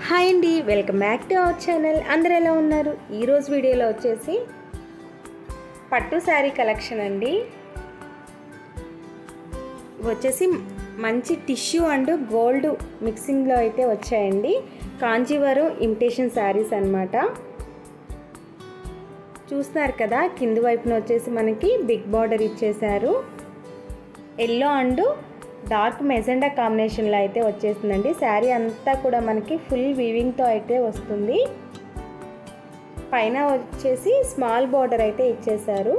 hi అండి welcome back to our channel అందరు ఎలా ఉన్నారు ఈరోజు వీడియోలో వచ్చేసి పట్టు శారీ కలెక్షన్ అండి ఇవి వచ్చేసి మంచి టిష్యూ అండ్ గోల్డ్ మిక్సింగ్లో అయితే వచ్చాయండి కాంజీవరం ఇమిటేషన్ శారీస్ అన్నమాట చూస్తున్నారు కదా కింది వైపున వచ్చేసి మనకి బిగ్ బార్డర్ ఇచ్చేశారు ఎల్లో అండ్ డార్క్ మెజెండా కాంబినేషన్లో అయితే వచ్చేసిందండి శారీ అంతా కూడా మనకి ఫుల్ వీవింగ్తో అయితే వస్తుంది పైన వచ్చేసి స్మాల్ బార్డర్ అయితే ఇచ్చేశారు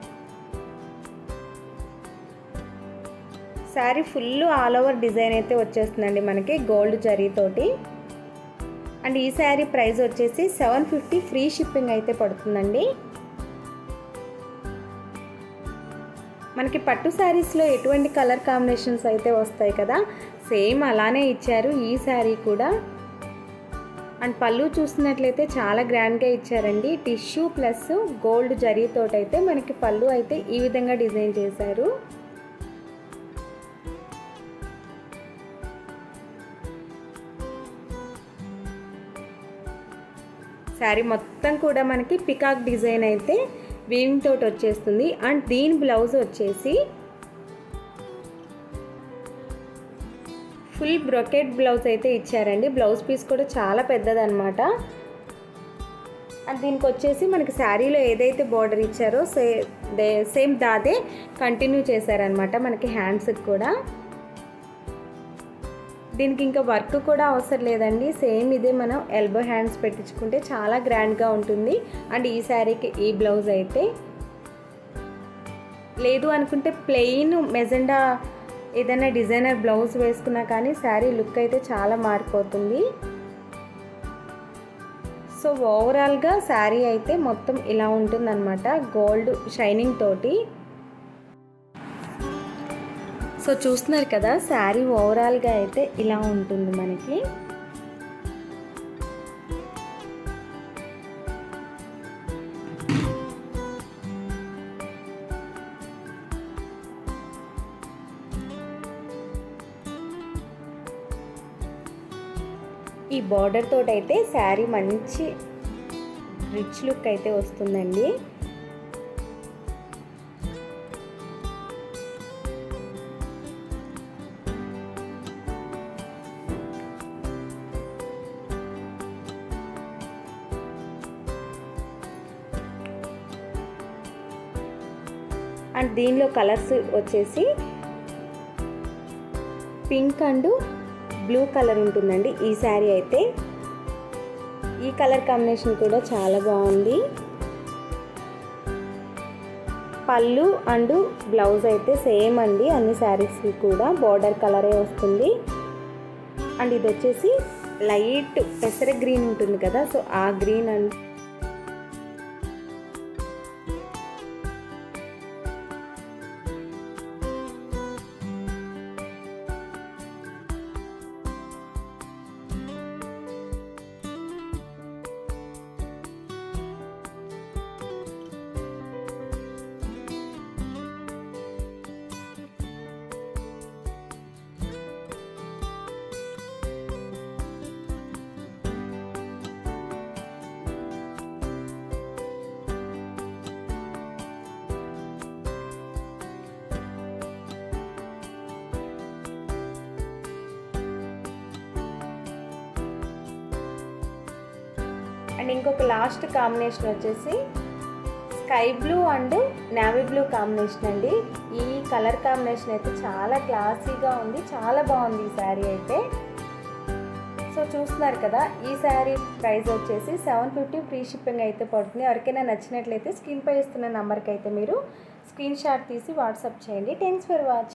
sari full all over design అయితే వచ్చేస్తుందండి మనకి గోల్డ్ జరీతోటి అండ్ ఈ శారీ ప్రైస్ వచ్చేసి సెవెన్ ఫిఫ్టీ ఫ్రీ షిప్పింగ్ అయితే పడుతుందండి మనకి పట్టు శారీస్లో ఎటువంటి కలర్ కాంబినేషన్స్ అయితే వస్తాయి కదా సేమ్ అలానే ఇచ్చారు ఈ శారీ కూడా అండ్ పళ్ళు చూసినట్లయితే చాలా గ్రాండ్గా ఇచ్చారండి టిష్యూ ప్లస్ గోల్డ్ జరీతోటైతే మనకి పళ్ళు అయితే ఈ విధంగా డిజైన్ చేశారు శారీ మొత్తం కూడా మనకి పికాక్ డిజైన్ అయితే వీవింగ్ తోటి వచ్చేస్తుంది అండ్ దీని బ్లౌజ్ వచ్చేసి ఫుల్ బ్రొకెట్ బ్లౌజ్ అయితే ఇచ్చారండి బ్లౌజ్ పీస్ కూడా చాలా పెద్దదన్నమాట అండ్ దీనికి వచ్చేసి మనకి శారీలో ఏదైతే బార్డర్ ఇచ్చారో సే సేమ్ దాదే కంటిన్యూ చేశారనమాట మనకి హ్యాండ్స్కి కూడా దీనికి ఇంకా వర్క్ కూడా అవసరం లేదండి సేమ్ ఇదే మనం ఎల్బో హ్యాండ్స్ పెట్టించుకుంటే చాలా గ్రాండ్గా ఉంటుంది అండ్ ఈ శారీకి ఈ బ్లౌజ్ అయితే లేదు అనుకుంటే ప్లెయిన్ మెజెండా ఏదైనా డిజైనర్ బ్లౌజ్ వేసుకున్నా కానీ శారీ లుక్ అయితే చాలా మారిపోతుంది సో ఓవరాల్గా శారీ అయితే మొత్తం ఇలా ఉంటుందన్నమాట గోల్డ్ షైనింగ్ తోటి సో చూస్తున్నారు కదా శారీ ఓవరాల్గా అయితే ఇలా ఉంటుంది మనకి ఈ బార్డర్ తోటి అయితే శారీ మంచి రిచ్ లుక్ అయితే వస్తుందండి అండ్ దీనిలో కలర్స్ వచ్చేసి పింక్ అండ్ బ్లూ కలర్ ఉంటుందండి ఈ శారీ అయితే ఈ కలర్ కాంబినేషన్ కూడా చాలా బాగుంది పళ్ళు అండ్ బ్లౌజ్ అయితే సేమ్ అండి అన్ని శారీస్కి కూడా బార్డర్ కలరే వస్తుంది అండ్ ఇది వచ్చేసి లైట్ పెసర గ్రీన్ ఉంటుంది కదా సో ఆ గ్రీన్ అండ్ అండ్ ఇంకొక లాస్ట్ కాంబినేషన్ వచ్చేసి sky blue and navy blue combination అండి ఈ కలర్ కాంబినేషన్ అయితే చాలా క్లాసీగా ఉంది చాలా బాగుంది ఈ శారీ అయితే సో చూస్తున్నారు కదా ఈ శారీ ప్రైస్ వచ్చేసి సెవెన్ ఫిఫ్టీ ఫ్రీ షిప్పింగ్ అయితే పడుతుంది ఎవరికైనా నచ్చినట్లయితే స్క్రీన్పై ఇస్తున్న నెంబర్కి అయితే మీరు స్క్రీన్ షాట్ తీసి వాట్సాప్ చేయండి థ్యాంక్స్ ఫర్ వాచింగ్